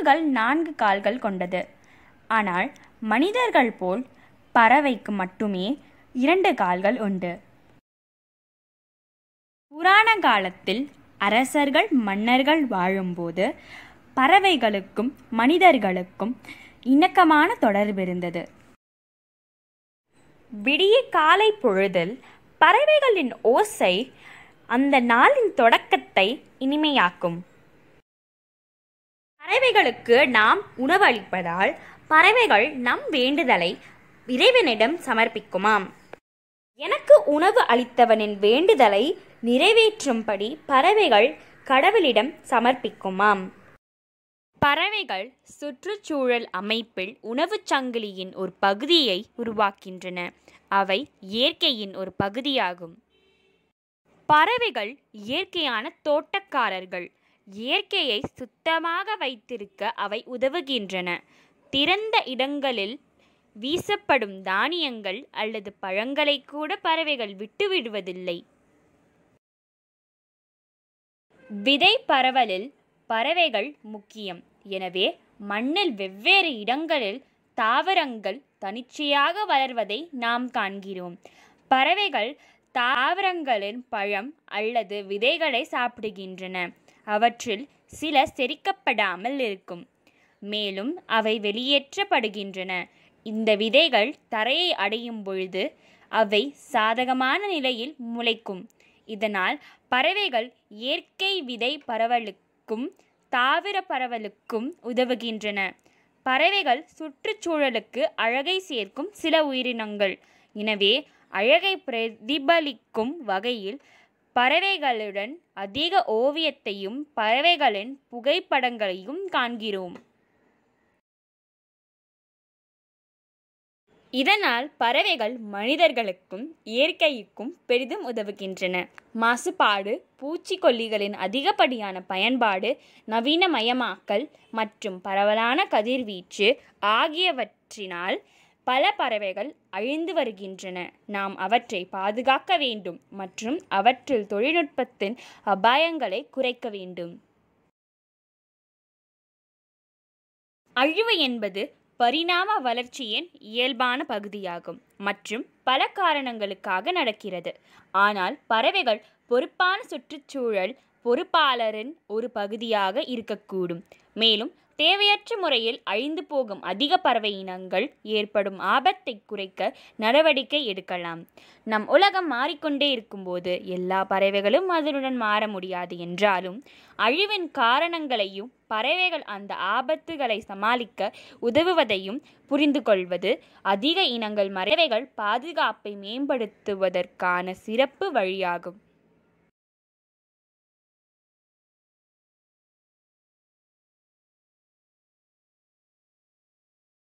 விலங்குகள் நான்கு கால்கள் கொண்டது ஆனால் மனிதர்கள் போல் பறவைக்கு மட்டுமே இரண்டு கால்கள் உண்டு புராண காலத்தில் அரசர்கள் மன்னர்கள் வாழும்போது பறவைகளுக்கும் மனிதர்களுக்கும் இணக்கமான தொடர்பு இருந்தது விடிய காலை பொழுதில் பறவைகளின் ஓசை அந்த நாளின் தொடக்கத்தை இனிமையாக்கும் பறவைகளுக்கு நாம் உணவளிப்பதால் பறவைகள் நம் வேண்டுதலை இறைவனிடம் சமர்ப்பிக்குமாம் எனக்கு உணவு அளித்தவனின் வேண்டுதலை நிறைவேற்றும்படி பறவைகள் கடவுளிடம் சமர்ப்பிக்குமாம் பறவைகள் சுற்றுச்சூழல் அமைப்பில் உணவுச் சங்கிலியின் ஒரு பகுதியை உருவாக்கின்றன அவை இயற்கையின் ஒரு பகுதியாகும் பறவைகள் இயற்கையான தோட்டக்காரர்கள் இயற்கையை சுத்தமாக வைத்திருக்க அவை உதவுகின்றன திறந்த இடங்களில் வீசப்படும் தானியங்கள் அல்லது பழங்களை கூட பறவைகள் விட்டுவிடுவதில்லை விதை பரவலில் பறவைகள் முக்கியம் எனவே மண்ணில் வெவ்வேறு இடங்களில் தாவரங்கள் தனிச்சையாக வளர்வதை நாம் காண்கிறோம் பறவைகள் தாவரங்களின் பழம் அல்லது விதைகளை சாப்பிடுகின்றன அவற்றில் சில செரிக்கப்படாமல் இருக்கும் மேலும் அவை வெளியேற்றப்படுகின்றன இந்த விதைகள் தரையை அடையும் பொழுது அவை சாதகமான நிலையில் முளைக்கும் இதனால் பறவைகள் இயற்கை விதை பரவலுக்கும் தாவர பரவலுக்கும் உதவுகின்றன பறவைகள் சுற்றுச்சூழலுக்கு அழகை சேர்க்கும் சில உயிரினங்கள் எனவே அழகை பிரதிபலிக்கும் வகையில் பறவைகளுடன் அதிக ஓவியத்தையும் பறவைகளின் புகைப்படங்களையும் காண்கிறோம் இதனால் பறவைகள் மனிதர்களுக்கும் இயற்கைக்கும் பெரிதும் உதவுகின்றன மாசுபாடு பூச்சிக்கொல்லிகளின் அதிகப்படியான பயன்பாடு நவீனமயமாக்கல் மற்றும் பரவலான கதிர்வீச்சு ஆகியவற்றினால் பல பறவைகள் அழிந்து வருகின்றன நாம் அவற்றை பாதுகாக்க வேண்டும் மற்றும் அவற்றில் தொழில்நுட்பத்தின் அபாயங்களை குறைக்க வேண்டும் அழிவு என்பது பரிணாம வளர்ச்சியின் இயல்பான பகுதியாகும் மற்றும் பல காரணங்களுக்காக நடக்கிறது ஆனால் பறவைகள் பொறுப்பான சுற்றுச்சூழல் பொறுப்பாளரின் ஒரு பகுதியாக இருக்கக்கூடும் மேலும் தேவையற்ற முறையில் அழிந்து போகும் அதிக பறவை இனங்கள் ஏற்படும் ஆபத்தை குறைக்க நடவடிக்கை எடுக்கலாம் நம் உலகம் மாறிக்கொண்டே இருக்கும்போது எல்லா பறவைகளும் அதனுடன் மாற முடியாது என்றாலும் அழிவின் காரணங்களையும் பறவைகள் அந்த ஆபத்துகளை சமாளிக்க உதவுவதையும் புரிந்து கொள்வது அதிக இனங்கள் பறவைகள் பாதுகாப்பை மேம்படுத்துவதற்கான சிறப்பு வழியாகும்